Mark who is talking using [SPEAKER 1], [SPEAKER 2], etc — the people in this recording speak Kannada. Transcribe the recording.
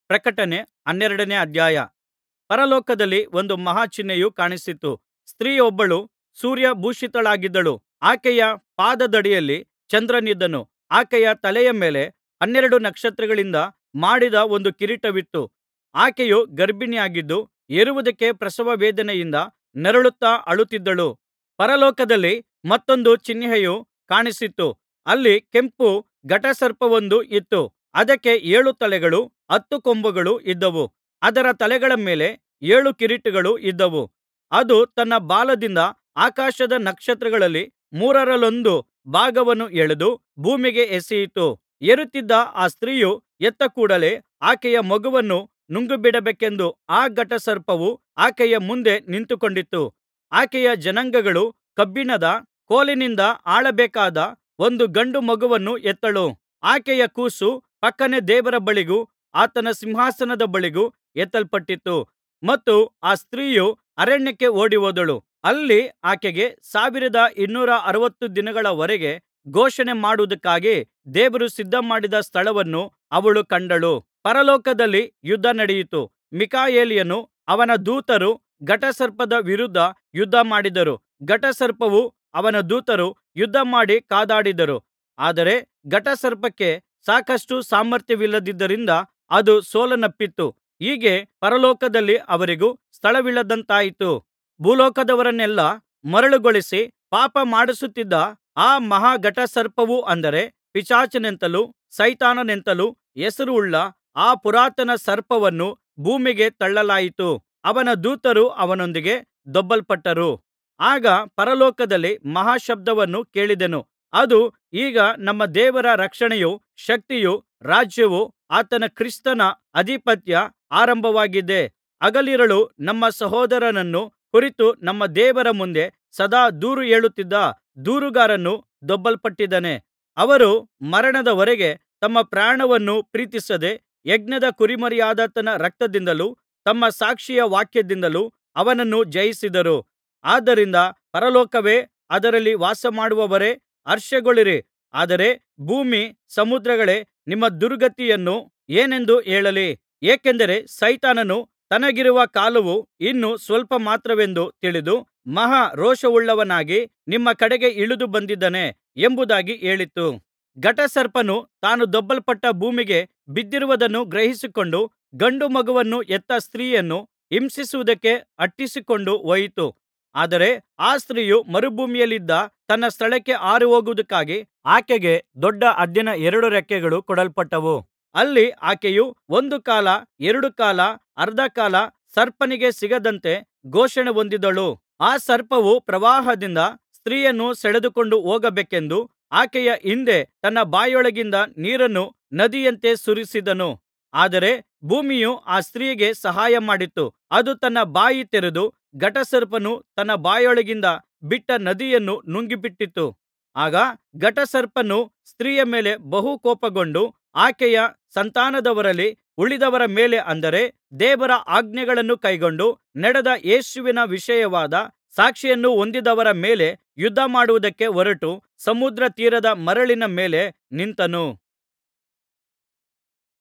[SPEAKER 1] ಪ್ರಕಟಣೆ ಹನ್ನೆರಡನೇ ಅಧ್ಯಾಯ ಪರಲೋಕದಲ್ಲಿ ಒಂದು ಮಹಾ ಚಿಹ್ನೆಯು ಕಾಣಿಸಿತು ಸ್ತ್ರೀಯೊಬ್ಬಳು ಸೂರ್ಯಭೂಷಿತಳಾಗಿದ್ದಳು ಆಕೆಯ ಪಾದದಡಿಯಲ್ಲಿ ಚಂದ್ರನಿದ್ದನು ಆಕೆಯ ತಲೆಯ ಮೇಲೆ ಹನ್ನೆರಡು ನಕ್ಷತ್ರಗಳಿಂದ ಮಾಡಿದ ಒಂದು ಕಿರೀಟವಿತ್ತು ಆಕೆಯು ಗರ್ಭಿಣಿಯಾಗಿದ್ದು ಹೆರುವುದಕ್ಕೆ ಪ್ರಸವವೇದನೆಯಿಂದ ನರಳುತ್ತಾ ಅಳುತ್ತಿದ್ದಳು ಪರಲೋಕದಲ್ಲಿ ಮತ್ತೊಂದು ಚಿಹ್ನೆಯು ಕಾಣಿಸಿತು ಅಲ್ಲಿ ಕೆಂಪು ಘಟಸರ್ಪವೊಂದು ಇತ್ತು ಅದಕ್ಕೆ ಏಳು ತಲೆಗಳೂ ಹತ್ತು ಕೊಂಬುಗಳೂ ಇದ್ದವು ಅದರ ತಲೆಗಳ ಮೇಲೆ ಏಳು ಕಿರೀಟಗಳು ಇದ್ದವು ಅದು ತನ್ನ ಬಾಲದಿಂದ ಆಕಾಶದ ನಕ್ಷತ್ರಗಳಲ್ಲಿ ಮೂರರಲ್ಲೊಂದು ಭಾಗವನ್ನು ಎಳೆದು ಭೂಮಿಗೆ ಎಸೆಯಿತು ಹೆರುತ್ತಿದ್ದ ಆ ಸ್ತ್ರೀಯು ಹೆತ್ತ ಕೂಡಲೆ ಆಕೆಯ ಮಗುವನ್ನು ನುಂಗಿಬಿಡಬೇಕೆಂದು ಆ ಘಟಸರ್ಪವು ಆಕೆಯ ಮುಂದೆ ನಿಂತುಕೊಂಡಿತು ಆಕೆಯ ಜನಾಂಗಗಳು ಕಬ್ಬಿಣದ ಕೋಲಿನಿಂದ ಆಳಬೇಕಾದ ಒಂದು ಗಂಡು ಮಗುವನ್ನು ಹೆತ್ತಳು ಆಕೆಯ ಕೂಸು ಫಕ್ಕನೆ ದೇವರ ಬಳಿಗೂ ಆತನ ಸಿಂಹಾಸನದ ಬಳಿಗೂ ಎತ್ತಲ್ಪಟ್ಟಿತು ಮತ್ತು ಆ ಸ್ತ್ರೀಯು ಅರಣ್ಯಕ್ಕೆ ಓಡಿಹೋದಳು ಅಲ್ಲಿ ಆಕೆಗೆ ಸಾವಿರದ ಇನ್ನೂರ ಅರವತ್ತು ದಿನಗಳ ವರೆಗೆ ಪೋಷಣೆ ಮಾಡುವುದಕ್ಕಾಗಿ ದೇವರು ಸಿದ್ಧಮಾಡಿದ ಸ್ಥಳವನ್ನು ಅವಳು ಕಂಡಳು ಪರಲೋಕದಲ್ಲಿ ಯುದ್ಧ ನಡೆಯಿತು ಮಿಕಾಯೇಲನೂ ಅವನ ದೂತರು ಘಟಸರ್ಪದ ವಿರುದ್ಧ ಯುದ್ಧಮಾಡಿದರು ಘಟಸರ್ಪವೂ ಅವನ ದೂತರು ಯುದ್ಧಮಾಡಿ ಕಾದಾಡಿದರು ಆದರೆ ಘಟಸರ್ಪಕ್ಕೆ ಸಾಕಷ್ಟು ಸಾಮರ್ಥ್ಯವಿಲ್ಲದ್ದರಿಂದ ಅದು ಸೋಲನ್ನಪ್ಪಿತು ಹೀಗೆ ಪರಲೋಕದಲ್ಲಿ ಅವರಿಗೂ ಸ್ಥಳವಿಲ್ಲದಂತಾಯಿತು ಭೂಲೋಕದವರನ್ನೆಲ್ಲಾ ಮರುಳುಗೊಳಿಸಿ ಪಾಪ ಮಾಡಿಸುತ್ತಿದ್ದ ಆ ಮಹಾ ಘಟಸರ್ಪವು ಅಂದರೆ ಪಿಶಾಚನೆಂತಲೂ ಸೈತಾನನೆಂತಲೂ ಹೆಸರುಳ್ಳ ಆ ಪುರಾತನ ಸರ್ಪವನ್ನು ಭೂಮಿಗೆ ತಳ್ಳಲಾಯಿತು ಅವನ ದೂತರು ಅವನೊಂದಿಗೆ ದೊಬ್ಬಲ್ಪಟ್ಟರು ಆಗ ಪರಲೋಕದಲ್ಲಿ ಮಹಾ ಶಬ್ದವನ್ನು ಕೇಳಿದೆನು ಅದು ಈಗ ನಮ್ಮ ದೇವರ ರಕ್ಷಣೆಯೂ ಶಕ್ತಿಯೂ ರಾಜ್ಯವೂ ಆತನ ಕ್ರಿಸ್ತನ ಅಧಿಪತ್ಯ ಆರಂಭವಾಗಿದೆ ಹಗಲಿರುಳು ನಮ್ಮ ಸಹೋದರರನ್ನು ಕುರಿತು ನಮ್ಮ ದೇವರ ಮುಂದೆ ಸದಾ ದೂರು ಹೇಳುತ್ತಿದ್ದ ದೂರುಗಾರನು ದೊಬ್ಬಲ್ಪಟ್ಟಿದ್ದಾನೆ ಅವರು ಮರಣದವರೆಗೆ ತಮ್ಮ ಪ್ರಾಣವನ್ನು ಪ್ರೀತಿಸದೆ ಯಜ್ಞದ ಕುರಿಮರಿಯಾದಾತನ ರಕ್ತದಿಂದಲೂ ತಮ್ಮ ಸಾಕ್ಷಿಯ ವಾಕ್ಯದಿಂದಲೂ ಅವನನ್ನು ಜಯಿಸಿದರು ಆದ್ದರಿಂದ ಪರಲೋಕವೇ ಅದರಲ್ಲಿ ವಾಸಮಾಡುವವರೇ ಹರ್ಷಗೊಳ್ಳಿರಿ ಆದರೆ ಭೂಮಿ ಸಮುದ್ರಗಳೇ ನಿಮ್ಮ ದುರ್ಗತಿಯನ್ನು ಏನೆಂದು ಹೇಳಲಿ ಏಕೆಂದರೆ ಸೈತಾನನು ತನಗಿರುವ ಕಾಲವು ಇನ್ನು ಸ್ವಲ್ಪ ಮಾತ್ರವೆಂದು ತಿಳಿದು ಮಹಾ ರೋಷವುಳ್ಳವನಾಗಿ ನಿಮ್ಮ ಕಡೆಗೆ ಇಳಿದು ಬಂದಿದ್ದಾನೆ ಎಂಬುದಾಗಿ ಹೇಳಿತು ಘಟಸರ್ಪನು ತಾನು ದೊಬ್ಬಲ್ಪಟ್ಟು ಭೂಮಿಗೆ ಬಿದ್ದಿರುವುದನ್ನು ಗ್ರಹಿಸಿಕೊಂಡು ಗಂಡು ಮಗುವನ್ನು ಹೆತ್ತ ಸ್ತ್ರೀಯನ್ನು ಹಿಂಸಿಸುವುದಕ್ಕೆ ಅಟ್ಟಿಸಿಕೊಂಡು ಹೋಯಿತು ಆದರೆ ಆ ಸ್ತ್ರೀಯು ಮರುಭೂಮಿಯಲ್ಲಿದ್ದ ತನ್ನ ಸ್ಥಳಕ್ಕೆ ಹಾರಿಹೋಗುವುದಕ್ಕಾಗಿ ಆಕೆಗೆ ದೊಡ್ಡ ಹದ್ದಿನ ಎರಡು ರೆಕ್ಕೆಗಳು ಕೊಡಲ್ಪಟ್ಟವು ಅಲ್ಲಿ ಆಕೆಯು ಒಂದು ಕಾಲ ಎರಡು ಕಾಲ ಅರ್ಧ ಕಾಲ ಸರ್ಪನಿಗೆ ಸಿಗದಂತೆ ಪೋಷಣೆ ಹೊಂದಿದಳು ಆ ಸರ್ಪವು ಪ್ರವಾಹದಿಂದ ಸ್ತ್ರೀಯನ್ನು ಸೆಳೆದುಕೊಂಡು ಹೋಗಬೇಕೆಂದು ಆಕೆಯ ಹಿಂದೆ ತನ್ನ ಬಾಯೊಳಗಿಂದ ನೀರನ್ನು ನದಿಯಂತೆ ಸುರಿಸಿದನು ಆದರೆ ಭೂಮಿಯು ಆ ಸ್ತ್ರೀಗೆ ಸಹಾಯ ಮಾಡಿತು ಅದು ತನ್ನ ಬಾಯಿ ತೆರೆದು ಘಟಸರ್ಪನು ತನ್ನ ಬಾಯೊಳಗಿಂದ ಬಿಟ್ಟ ನದಿಯನ್ನು ನುಂಗಿಬಿಟ್ಟಿತು ಆಗ ಘಟಸರ್ಪನು ಸ್ತ್ರೀಯ ಮೇಲೆ ಬಹು ಕೋಪಗೊಂಡು ಆಕೆಯ ಸಂತಾನದವರಲ್ಲಿ ಉಳಿದವರ ಮೇಲೆ ಅಂದರೆ ದೇವರ ಆಜ್ಞೆಗಳನ್ನು ಕೈಕೊಂಡು ನಡೆದ ಯೇಸುವಿನ ವಿಷಯವಾದ ಸಾಕ್ಷಿಯನ್ನು ಹೊಂದಿದವರ ಮೇಲೆ ಯುದ್ಧಮಾಡುವುದಕ್ಕೆ ಹೊರಟು ಸಮುದ್ರ ತೀರದ ಮರಳಿನ ಮೇಲೆ ನಿಂತನು